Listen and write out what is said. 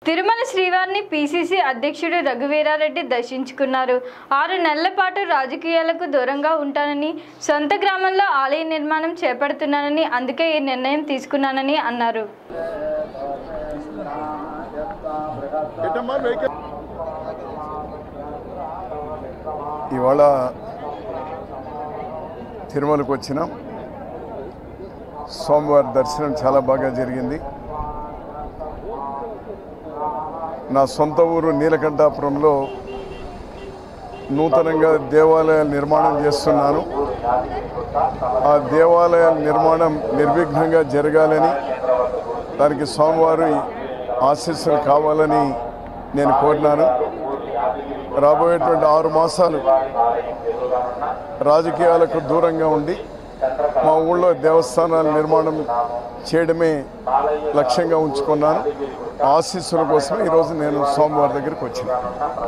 తిరుమల శ్రీవారిని పిసిసి అధ్యక్షుడు రఘువీరారెడ్డి దర్శించుకున్నారు ఆరు నెలల పాటు రాజకీయాలకు దూరంగా ఉంటానని సొంత గ్రామంలో ఆలయ నిర్మాణం చేపడుతున్నానని అందుకే ఈ నిర్ణయం తీసుకున్నానని అన్నారు ఇవాళ తిరుమలకు వచ్చినాం సోమవారి దర్శనం చాలా బాగా జరిగింది నా సొంత ఊరు నీలకంఠాపురంలో నూతనంగా దేవాలయాల నిర్మాణం చేస్తున్నాను ఆ దేవాలయాల నిర్మాణం నిర్విఘ్నంగా జరగాలని దానికి స్వామివారి ఆశీస్సులు కావాలని నేను కోరినాను రాబోయేటువంటి ఆరు మాసాలు రాజకీయాలకు దూరంగా ఉండి మా ఊళ్ళో దేవస్థానాల నిర్మాణం చేయడమే లక్ష్యంగా ఉంచుకున్నాను ఆశీస్సుల కోసం ఈరోజు నేను సోమవారి దగ్గరికి వచ్చాను